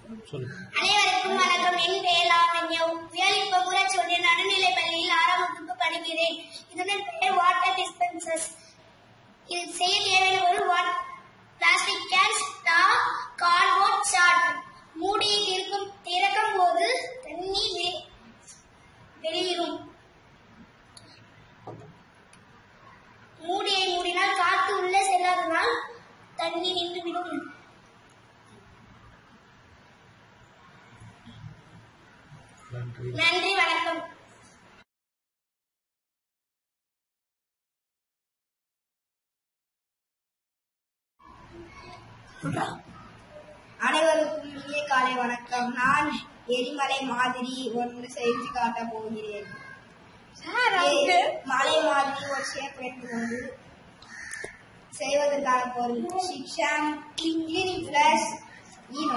சொல்லுங்க அனைவருக்கும் வணக்கம் என் பெயர் லாவண்யா வியலிப்ப ஊராட்சி ஒன்றிய நடுநிலைப் பள்ளியில் ஆறாம் வகுப்பு படிக்கிறேன் இதன் பெயர் வாட்டர் டிஸ்பென்சர்ஸ் இது செய்ய தேவையான ஒரு வாட் பிளாஸ்டிக் கேன் ஸ்டா கார்ட்போர்ட் சார்ட் மூடியை திறக்கும் திறக்கும் போது தண்ணீர் வெ- வெளியேறும் மூடியை மூடினால் காற்று உள்ளே செல்லாததால் தண்ணி நின்றுவிடும் நன்றி நன்றி வணக்கம் அனைவருக்கும் இனிய காலை வணக்கம் நான் எரிமலை மாதிரி ஒன்று செய்து காட்டப் போகிறேன் எ- மலை மாதிரி ஒரு ஷேப் எடுத்துக்கொண்டு செய்வதற்கான பொருள் சிக்ஷான் கிளினிக் பிளஸ் ஈனோ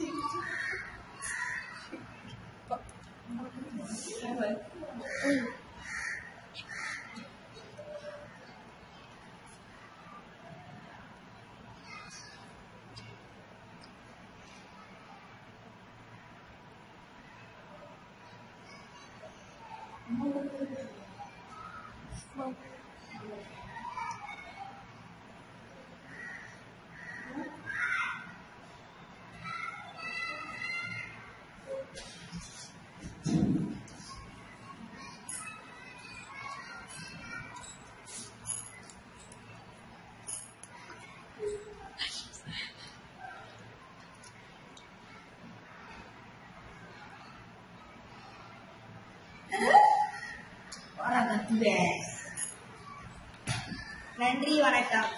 நன்றி வணக்கம்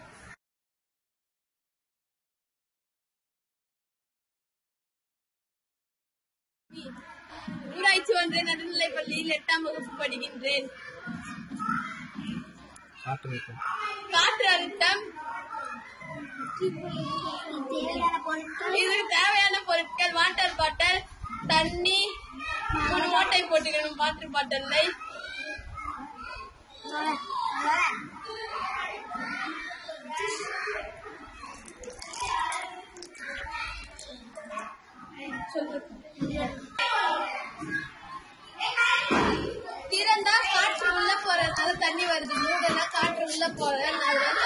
ஊராட்சி ஒன்றிய நடுநிலைப் பள்ளியில் எட்டாம் வகுப்பு படிக்கின்றேன் காட்டு வைக்கும் காற்று அழுத்தம் தேவையான பொருட்கள் இதுக்கு தேவையான பொருட்கள் வாட்டர் பாட்டில் தண்ணி மூணு ஓட்டை போட்டுக்கணும் வாட்டர் பாட்டில்ல திறந்தா காற்று உள்ள போறதுனால தண்ணி வருது மூடனா காற்று உள்ள போறதுனால